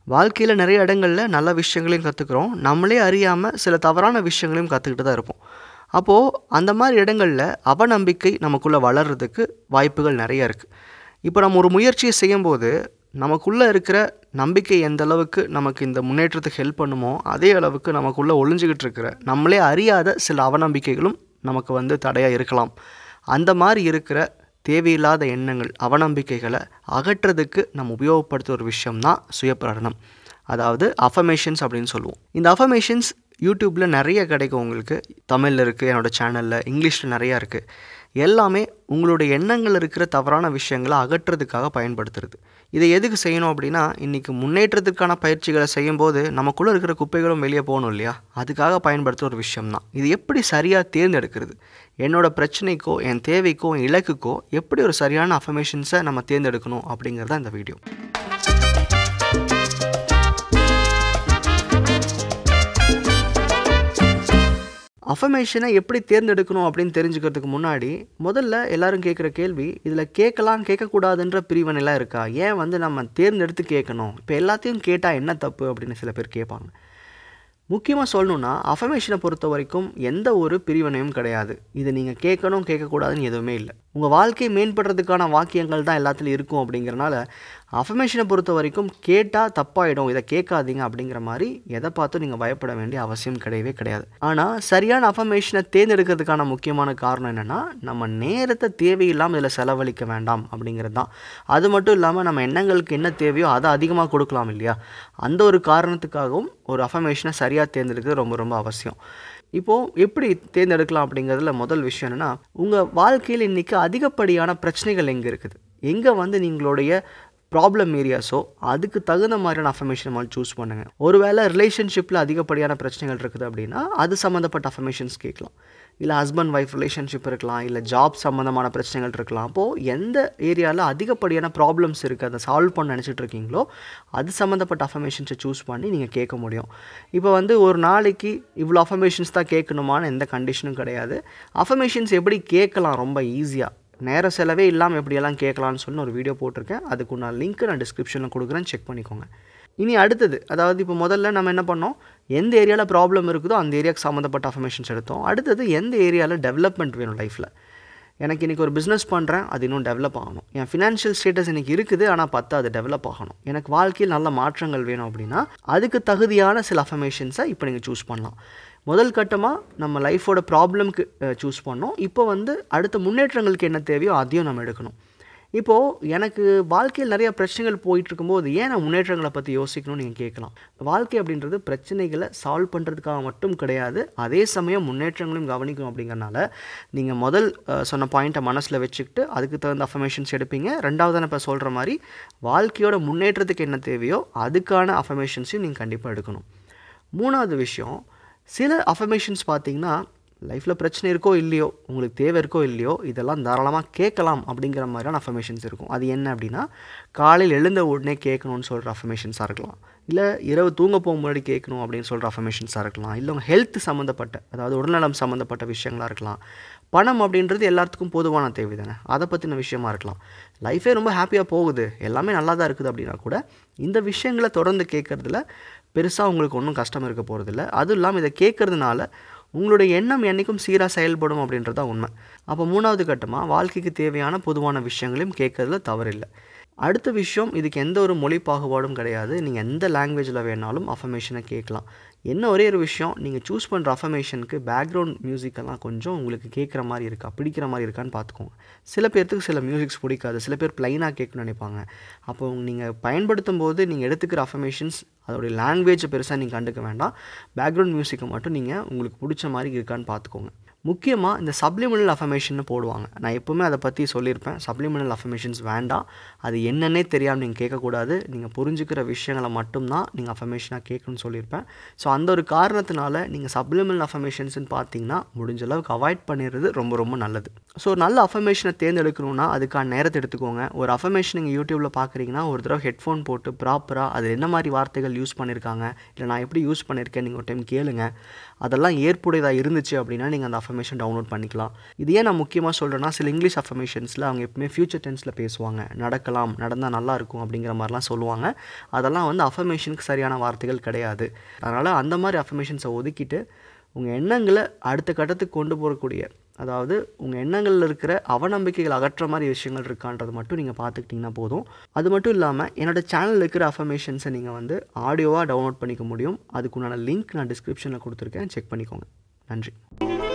வாழ்க்கையில் நிறைய இடங்கள்ல நல்ல விஷயங்களையும் கற்றுக்குறோம் நம்மளே அறியாமல் சில தவறான விஷயங்களையும் கற்றுக்கிட்டு தான் இருப்போம் அப்போது அந்த மாதிரி இடங்களில் அவநம்பிக்கை நமக்குள்ளே வளர்கிறதுக்கு வாய்ப்புகள் நிறைய இருக்குது இப்போ நம்ம ஒரு முயற்சியை செய்யும்போது நமக்குள்ளே இருக்கிற நம்பிக்கை எந்த அளவுக்கு நமக்கு இந்த முன்னேற்றத்துக்கு ஹெல்ப் பண்ணுமோ அதே அளவுக்கு நமக்குள்ளே ஒளிஞ்சிக்கிட்டு இருக்கிற நம்மளே அறியாத சில அவநம்பிக்கைகளும் நமக்கு வந்து தடையாக இருக்கலாம் அந்த மாதிரி இருக்கிற தேவையில்லாத எண்ணங்கள் அவநம்பிக்கைகளை அகற்றுறதுக்கு நம்ம உபயோகப்படுத்துகிற ஒரு விஷயம் தான் சுயப்பிரகடனம் அதாவது அஃபமேஷன்ஸ் அப்படின்னு சொல்லுவோம் இந்த அஃபமேஷன்ஸ் யூடியூப்பில் நிறைய கிடைக்கும் உங்களுக்கு தமிழில் இருக்குது என்னோடய சேனலில் இங்கிலீஷில் நிறையா இருக்குது எல்லாமே உங்களுடைய எண்ணங்கள் இருக்கிற தவறான விஷயங்களை அகற்றுறதுக்காக பயன்படுத்துறது இதை எதுக்கு செய்யணும் அப்படின்னா இன்றைக்கி முன்னேற்றத்துக்கான பயிற்சிகளை செய்யும்போது நமக்குள்ளே இருக்கிற குப்பைகளும் வெளியே போகணும் இல்லையா அதுக்காக பயன்படுத்துகிற ஒரு விஷயம் தான் இது எப்படி சரியாக தேர்ந்தெடுக்கிறது என்னோடய பிரச்சனைக்கோ என் தேவைக்கோ என் இலக்குக்கோ எப்படி ஒரு சரியான அஃபர்மேஷன்ஸை நம்ம தேர்ந்தெடுக்கணும் அப்படிங்கிறது தான் இந்த வீடியோ அஃபர்மேஷனை எப்படி தேர்ந்தெடுக்கணும் அப்படின்னு தெரிஞ்சுக்கிறதுக்கு முன்னாடி முதல்ல எல்லாரும் கேட்குற கேள்வி இதில் கேட்கலாம் கேட்கக்கூடாதுன்ற பிரிவினைலாம் இருக்கா ஏன் வந்து நம்ம தேர்ந்தெடுத்து கேட்கணும் இப்போ எல்லாத்தையும் கேட்டால் என்ன தப்பு அப்படின்னு சில பேர் கேட்பாங்க முக்கியமாக சொல்லணுன்னா அஃபர்மேஷனை பொறுத்த வரைக்கும் எந்த ஒரு பிரிவினையும் கிடையாது இது நீங்கள் கேட்கணும் கேட்கக்கூடாதுன்னு எதுவுமே இல்லை உங்கள் வாழ்க்கை மேம்படுறதுக்கான வாக்கியங்கள் தான் எல்லாத்துலையும் இருக்கும் அப்படிங்கிறனால அஃபர்மேஷனை பொறுத்த வரைக்கும் கேட்டால் தப்பாயிடும் இதை கேட்காதீங்க அப்படிங்கிற மாதிரி எதை பார்த்தும் நீங்கள் பயப்பட வேண்டிய அவசியம் கிடையவே கிடையாது ஆனால் சரியான அஃபர்மேஷனை தேர்ந்தெடுக்கிறதுக்கான முக்கியமான காரணம் என்னென்னா நம்ம நேரத்தை தேவையில்லாமல் இதில் செலவழிக்க வேண்டாம் அப்படிங்கிறது தான் அது மட்டும் இல்லாமல் நம்ம எண்ணங்களுக்கு என்ன தேவையோ அதை அதிகமாக கொடுக்கலாம் இல்லையா அந்த ஒரு காரணத்துக்காகவும் ஒரு அஃபர்மேஷனை சரியாக தேர்ந்தெடுக்கிறது ரொம்ப ரொம்ப அவசியம் இப்போது எப்படி தேர்ந்தெடுக்கலாம் அப்படிங்கிறதுல முதல் விஷயம் என்னென்னா உங்கள் வாழ்க்கையில் இன்றைக்கி அதிகப்படியான பிரச்சனைகள் எங்கே இருக்குது எங்கே வந்து நீங்களுடைய ப்ராப்ளம் ஏரியாஸோ அதுக்கு தகுந்த மாதிரியான அஃபர்மேஷன் மாதிரி சூஸ் பண்ணுங்கள் ஒருவேளை ரிலேஷன்ஷிப்பில் அதிகப்படியான பிரச்சனைகள் இருக்குது அப்படின்னா அது சம்மந்தப்பட்ட அஃபர்மேஷன்ஸ் கேட்கலாம் இல்லை ஹஸ்பண்ட் ஒய்ஃப் ரிலேஷன்ஷிப் இருக்கலாம் இல்லை ஜாப் சம்மந்தமான பிரச்சனைகள் இருக்கலாம் அப்போது எந்த ஏரியாவில் அதிகப்படியான ப்ராப்ளம்ஸ் இருக்குது அதை சால்வ் பண்ண நினச்சிட்டு இருக்கீங்களோ அது சம்மந்தப்பட்ட அஃபர்மேஷன்ஸை சூஸ் பண்ணி நீங்கள் கேட்க முடியும் இப்போ வந்து ஒரு நாளைக்கு இவ்வளோ அஃபர்மேஷன்ஸ் தான் கேட்கணுமான்னு எந்த கண்டிஷனும் கிடையாது அஃபர்மேஷன்ஸ் எப்படி கேட்கலாம் ரொம்ப ஈஸியாக நேர செலவே இல்லாமல் எப்படியெல்லாம் கேட்கலான்னு சொல்லி ஒரு வீடியோ போட்டிருக்கேன் அதுக்கு நான் லிங்க் நான் டிஸ்கிரிப்ஷனில் கொடுக்குறேன் செக் பண்ணிக்கோங்க இனி அடுத்தது அதாவது இப்போ முதல்ல நம்ம என்ன பண்ணோம் எந்த ஏரியாவில் ப்ராப்ளம் இருக்குதோ அந்த ஏரியாவுக்கு சம்மந்தப்பட்ட அஃபர்மேஷன்ஸ் எடுத்தோம் அடுத்தது எந்த ஏரியாவில் டெவலப்மெண்ட் வேணும் லைஃப்பில் எனக்கு இன்றைக்கி ஒரு பிஸ்னஸ் பண்ணுறேன் அது இன்னும் டெவலப் ஆகணும் என் ஃபினான்ஷியல் ஸ்டேட்டஸ் இன்றைக்கி இருக்குது ஆனால் பார்த்தா அது டெவலப் ஆகணும் எனக்கு வாழ்க்கையில் நல்ல மாற்றங்கள் வேணும் அப்படின்னா அதுக்கு தகுதியான சில அஃபர்மேஷன்ஸை இப்போ நீங்கள் சூஸ் பண்ணலாம் முதல் கட்டமாக நம்ம லைஃபோட ப்ராப்ளம்க்கு சூஸ் பண்ணோம் இப்போ வந்து அடுத்த முன்னேற்றங்களுக்கு என்ன தேவையோ அதையும் நம்ம எடுக்கணும் இப்போது எனக்கு வாழ்க்கையில் நிறைய பிரச்சனைகள் போயிட்டு இருக்கும்போது ஏன் நான் முன்னேற்றங்களை பற்றி யோசிக்கணும்னு நீங்கள் கேட்கலாம் வாழ்க்கை அப்படின்றது பிரச்சனைகளை சால்வ் பண்ணுறதுக்காக மட்டும் கிடையாது அதே சமயம் முன்னேற்றங்களையும் கவனிக்கும் அப்படிங்கிறனால நீங்கள் முதல் சொன்ன பாயிண்ட்டை மனசில் வச்சுக்கிட்டு அதுக்கு தகுந்த அஃபர்மேஷன்ஸ் எடுப்பீங்க ரெண்டாவது நான் இப்போ சொல்கிற மாதிரி வாழ்க்கையோட முன்னேற்றத்துக்கு என்ன தேவையோ அதுக்கான அஃபர்மேஷன்ஸையும் நீங்கள் கண்டிப்பாக எடுக்கணும் மூணாவது விஷயம் சில அஃபர்மேஷன்ஸ் பார்த்தீங்கன்னா லைஃப்பில் பிரச்சனை இருக்கோ இல்லையோ உங்களுக்கு தேவை இருக்கோ இல்லையோ இதெல்லாம் தாராளமாக கேட்கலாம் அப்படிங்கிற மாதிரியான அஃபர்மேஷன்ஸ் இருக்கும் அது என்ன அப்படின்னா காலையில் எழுந்த உடனே கேட்கணும்னு சொல்கிற அஃபர்மேஷன்ஸாக இருக்கலாம் இல்லை இரவு தூங்க போக முன்னாடி கேட்கணும் அப்படின்னு சொல்கிற அஃபர்மேஷன்ஸாக இருக்கலாம் இல்லை உங்கள் ஹெல்த் சம்மந்தப்பட்ட அதாவது உடல்நலம் சம்மந்தப்பட்ட விஷயங்களாக இருக்கலாம் பணம் அப்படின்றது எல்லாத்துக்கும் பொதுவான தேவை தானே அதை பற்றின விஷயமா இருக்கலாம் லைஃபே ரொம்ப ஹாப்பியாக போகுது எல்லாமே நல்லா தான் இருக்குது அப்படின்னா கூட இந்த விஷயங்களை தொடர்ந்து கேட்குறதுல பெருசாக உங்களுக்கு ஒன்றும் கஷ்டம் இருக்க போகிறதில்ல அதுவும் இல்லாமல் இதை கேட்குறதுனால உங்களுடைய எண்ணம் என்றைக்கும் சீராக செயல்படும் அப்படின்றது தான் உண்மை அப்போ மூணாவது கட்டமாக வாழ்க்கைக்கு தேவையான பொதுவான விஷயங்களையும் கேட்கறதுல தவறில்லை அடுத்த விஷயம் இதுக்கு எந்த ஒரு மொழி பாகுபாடும் கிடையாது நீங்கள் எந்த லாங்குவேஜில் வேணாலும் அஃபர்மேஷனை கேட்கலாம் என்ன ஒரே ஒரு விஷயம் நீங்கள் சூஸ் பண்ணுற அஃபர்மேஷனுக்கு பேக்ரவுண்ட் மியூசிக்கெல்லாம் கொஞ்சம் உங்களுக்கு கேட்குற மாதிரி இருக்கா பிடிக்கிற மாதிரி இருக்கான்னு பார்த்துக்கோங்க சில பேர்த்துக்கு சில மியூசிக்ஸ் பிடிக்காது சில பேர் ப்ளைனாக கேட்கணும்னு நினைப்பாங்க அப்போ நீங்கள் பயன்படுத்தும் போது நீங்கள் எடுத்துக்கிற அஃபர்மேஷன்ஸ் அதோடைய லாங்குவேஜை பெருசாக நீங்கள் கண்டுக்க வேண்டாம் பேக்ரவுண்ட் மியூசிக்கை மட்டும் நீங்கள் உங்களுக்கு பிடிச்ச மாதிரி இருக்கான்னு பார்த்துக்கோங்க முக்கியமாக இந்த சப்ளிமினல் அஃபர்மேஷன் போடுவாங்க நான் எப்போவுமே அதை பற்றி சொல்லியிருப்பேன் சப்ளிமினல் அஃபர்மேஷன்ஸ் வேண்டாம் அது என்னன்னே தெரியாமல் நீங்கள் கேட்கக்கூடாது நீங்கள் புரிஞ்சுக்கிற விஷயங்களை மட்டும்தான் நீங்கள் அஃபர்மேஷனாக கேட்கணும்னு சொல்லியிருப்பேன் ஸோ அந்த ஒரு காரணத்தினால நீங்கள் சப்ளிமினல் அஃபர்மேஷன்ஸ்னு பார்த்தீங்கன்னா முடிஞ்ச அளவுக்கு அவாய்ட் பண்ணிடுறது ரொம்ப ரொம்ப நல்லது ஸோ ஒரு நல்ல அஃபர்மேஷனை தேர்ந்தெடுக்கணும்னா அதுக்கான நேரத்தை எடுத்துக்கோங்க ஒரு அஃபர்மேஷன் நீங்கள் யூடியூப்பில் பார்க்குறீங்கன்னா ஒரு தடவை ஹெட்ஃபோன் போட்டு ப்ராப்பராக அது என்ன மாதிரி வார்த்தைகள் யூஸ் பண்ணியிருக்காங்க இல்லை நான் எப்படி யூஸ் பண்ணியிருக்கேன் நீங்கள் ஒரு டைம் கேளுங்க அதெல்லாம் ஏற்புடையதாக இருந்துச்சு அப்படின்னா நீங்கள் அந்த அஃபர்மேஷன் டவுன்லோட் பண்ணிக்கலாம் இது ஏன் நான் முக்கியமாக சொல்கிறேன்னா சில இங்கிலீஷ் அஃபர்மேஷன்ஸில் அவங்க எப்பவுமே ஃபியூச்சர் டென்ஸில் பேசுவாங்க நடக்கலாம் நடந்தால் நல்லா இருக்கும் அப்படிங்கிற மாதிரிலாம் சொல்லுவாங்க அதெல்லாம் வந்து அஃபர்மேஷனுக்கு சரியான வார்த்தைகள் கிடையாது அதனால் அந்த மாதிரி அஃபர்மேஷன்ஸை ஒதுக்கிட்டு உங்கள் எண்ணங்களை அடுத்த கட்டத்துக்கு கொண்டு போகக்கூடிய அதாவது உங்கள் எண்ணங்களில் இருக்கிற அவநம்பிக்கைகள் அகற்ற மாதிரி விஷயங்கள் இருக்கான்றது மட்டும் நீங்கள் பார்த்துக்கிட்டிங்கன்னா போதும் அது மட்டும் இல்லாமல் என்னோடய சேனலில் இருக்கிற அஃபர்மேஷன்ஸை நீங்கள் வந்து ஆடியோவாக டவுன்லோட் பண்ணிக்க முடியும் அதுக்குண்டான லிங்க் நான் டிஸ்கிரிப்ஷனில் கொடுத்துருக்கேன் செக் பண்ணிக்கோங்க நன்றி